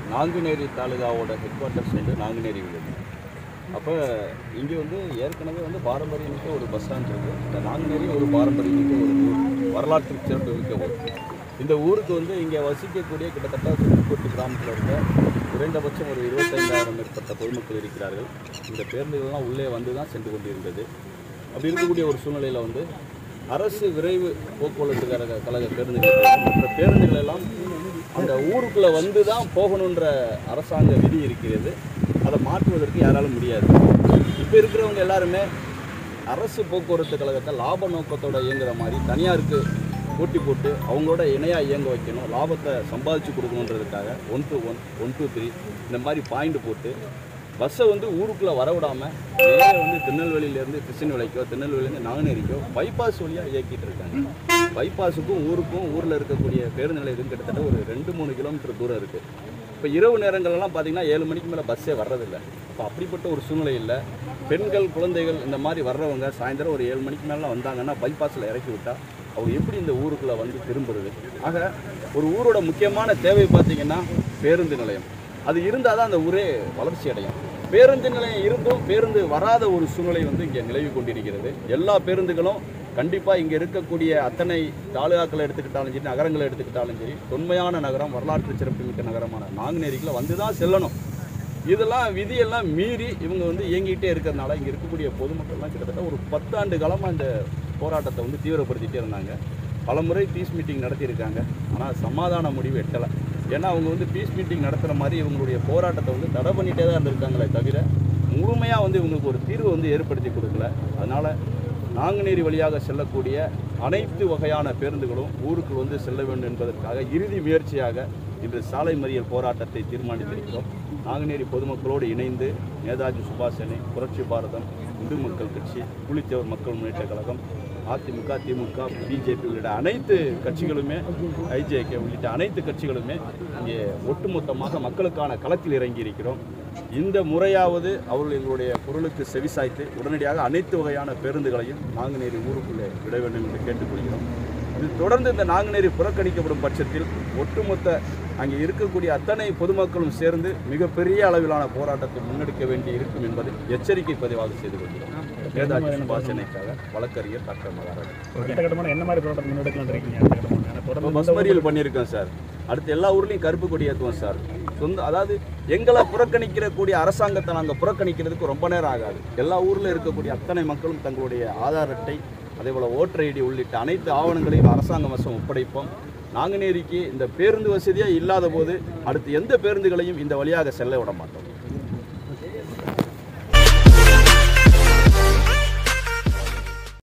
Nanguneri தாலுகாவோட head quarters வந்து நாங்குநேரி விழுது அப்போ இங்கே வந்து ஏற்கனவே வந்து பாரம்பரியமிக்க ஒரு பஸ் ஸ்டாண்ட் இருக்குது இந்த நாங்குநேரி ஒரு பாரம்பரியமிக்க ஒரு ஊர் வரலாற்று சிறப்பு மிக்க ஊர் இந்த ஊருக்கு வந்து இங்கே வசிக்கக்கூடிய கிட்டத்தட்ட புதுக்கோட்டு கிராமத்தில் இருக்க குறைந்தபட்சம் ஒரு இருபத்தைந்தாயிரம் மேற்பட்ட பொதுமக்கள் இருக்கிறார்கள் இந்த பேருந்துகள்லாம் உள்ளே வந்து தான் சென்று கொண்டிருந்தது அப்படி இருக்கக்கூடிய ஒரு சூழ்நிலையில் வந்து அரசு விரைவு போக்குவரத்து கழக கழக பேருந்துகள் மற்ற பேருந்துகள் எல்லாம் அந்த ஊருக்குள்ளே வந்து தான் போகணுன்ற அரசாங்க விதி இருக்கிறது அதை மாற்றுவதற்கு யாராலும் முடியாது இப்போ இருக்கிறவங்க எல்லாருமே அரசு போக்குவரத்து கழகத்தை லாப நோக்கத்தோட இயங்குற மாதிரி தனியாருக்கு போட்டி போட்டு அவங்களோட இணையாக இயங்க வைக்கணும் லாபத்தை சம்பாதிச்சு கொடுக்கணுன்றதுக்காக one two one one two three இந்த மாதிரி பாயிண்ட் போட்டு பஸ்ஸை வந்து ஊருக்குள்ளே வரவிடாமல் நேரே வந்து திருநெல்வேலியிலேருந்து கிருஷ்ணன் விலைக்கோ திருநெல்வேலியிலேருந்து நாங்குநேரிக்கோ பைபாஸ் வழியாக இயக்கிட்டு இருக்காங்க பைபாஸுக்கும் ஊருக்கும் ஊரில் இருக்கக்கூடிய பேருந்து நிலையத்துக்கும் கிட்டத்தட்ட ஒரு ரெண்டு மூணு கிலோமீட்டர் தூரம் இருக்குது இப்போ இரவு நேரங்கள்லாம் பார்த்தீங்கன்னா ஏழு மணிக்கு மேலே பஸ்ஸே வர்றதில்ல இப்போ அப்படிப்பட்ட ஒரு சூழ்நிலையில் பெண்கள் குழந்தைகள் இந்த மாதிரி வர்றவங்க சாயந்தரம் ஒரு ஏழு மணிக்கு மேலே வந்தாங்கன்னா பைபாஸில் இறக்கி விட்டா அவங்க எப்படி இந்த ஊருக்குள்ளே வந்து திரும்புறது ஆக ஒரு ஊரோட முக்கியமான தேவை பார்த்தீங்கன்னா பேருந்து நிலையம் அது இருந்தால் தான் அந்த ஊரே வளர்ச்சி அடையும் பேருந்து நிலையம் இருந்தும் பேருந்து வராத ஒரு சூழ்நிலை வந்து இங்கே நிலவி கொண்டிருக்கிறது எல்லா பேருந்துகளும் கண்டிப்பாக இங்கே இருக்கக்கூடிய அத்தனை தாலுகாக்களை எடுத்துக்கிட்டாலும் சரி நகரங்களை எடுத்துக்கிட்டாலும் சரி தொன்மையான நகரம் வரலாற்று சிறப்புமிக்க நகரமான நாங்குநேரிக்குள்ள வந்து தான் செல்லணும் இதெல்லாம் விதியெல்லாம் மீறி இவங்க வந்து இயங்கிட்டே இருக்கிறதுனால இங்கே இருக்கக்கூடிய பொதுமக்கள்லாம் கிட்டத்தட்ட ஒரு பத்தாண்டு காலமாக இந்த போராட்டத்தை வந்து தீவிரப்படுத்திட்டே இருந்தாங்க பலமுறை பீஸ் மீட்டிங் நடத்தியிருக்காங்க ஆனால் சமாதான முடிவு எட்டலை ஏன்னா அவங்க வந்து பீஸ் மீட்டிங் நடத்துகிற மாதிரி இவங்களுடைய போராட்டத்தை வந்து தடை பண்ணிட்டே தான் இருந்திருக்காங்களே தவிர முழுமையாக வந்து இவங்களுக்கு ஒரு தீர்வு வந்து ஏற்படுத்தி கொடுக்கல அதனால் நாங்குநேரி வழியாக செல்லக்கூடிய அனைத்து வகையான பேருந்துகளும் ஊருக்குள் வந்து செல்ல வேண்டும் என்பதற்காக இறுதி முயற்சியாக இன்று சாலை மறியல் போராட்டத்தை தீர்மானித்திருக்கிறோம் நாங்குநேரி பொதுமக்களோடு இணைந்து நேதாஜி சுபாஷ் சேனை புரட்சி பாரதம் இந்து மக்கள் கட்சி புலித்தேவர் மக்கள் முன்னேற்ற கழகம் அதிமுக திமுக பிஜேபி உள்ளிட்ட அனைத்து கட்சிகளுமே ஐஜேகே உள்ளிட்ட அனைத்து கட்சிகளுமே இங்கே ஒட்டுமொத்தமாக மக்களுக்கான களத்தில் இறங்கி இருக்கிறோம் இந்த முறையாவது அவர்கள் எங்களுடைய குரலுக்கு செவிசாய்த்து உடனடியாக அனைத்து வகையான பேருந்துகளையும் நாங்குநேரி ஊருக்குள்ளே விட வேண்டும் என்று கேட்டுக்கொள்கிறோம் இது தொடர்ந்து இந்த நாங்குநேரி புறக்கணிக்கப்படும் பட்சத்தில் ஒட்டுமொத்த அங்கே இருக்கக்கூடிய அத்தனை பொதுமக்களும் சேர்ந்து மிகப்பெரிய அளவிலான போராட்டத்தை முன்னெடுக்க வேண்டி இருக்கும் என்பதை எச்சரிக்கை பதிவாக செய்து கொள்கிறோம் நேதாஜி சுபாஷ் சேனைக்காக வழக்கறிஞர் டாக்டர் மகாராஜ் அடுத்த கட்டமான என்ன மாதிரி போராட்டம் முன்னெடுக்கலாம் இருக்கீங்க அடுத்த கட்டமான ஏன்னா இப்போ தொடர்ந்து பஸ் மறியல் பண்ணியிருக்கோம் சார் அடுத்து எல்லா ஊர்லேயும் கருப்பு கொடி ஏற்றுவோம் சார் சொந்த அதாவது எங்களை புறக்கணிக்கிற கூடிய அரசாங்கத்தை நாங்கள் புறக்கணிக்கிறதுக்கு ரொம்ப நேரம் ஆகாது எல்லா ஊரில் இருக்கக்கூடிய அத்தனை மக்களும் தங்களுடைய ஆதார் அட்டை அதே போல் ஓட்டர் ஐடி உள்ளிட்ட அனைத்து ஆவணங்களையும் அரசாங்க வசம் ஒப்படைப்போம் நாங்குநேரிக்கு இந்த பேருந்து வசதியே இல்லாத போது அடுத்து எந்த பேருந்துகளையும் இந்த வழியாக செல்ல விட மாட்டோம்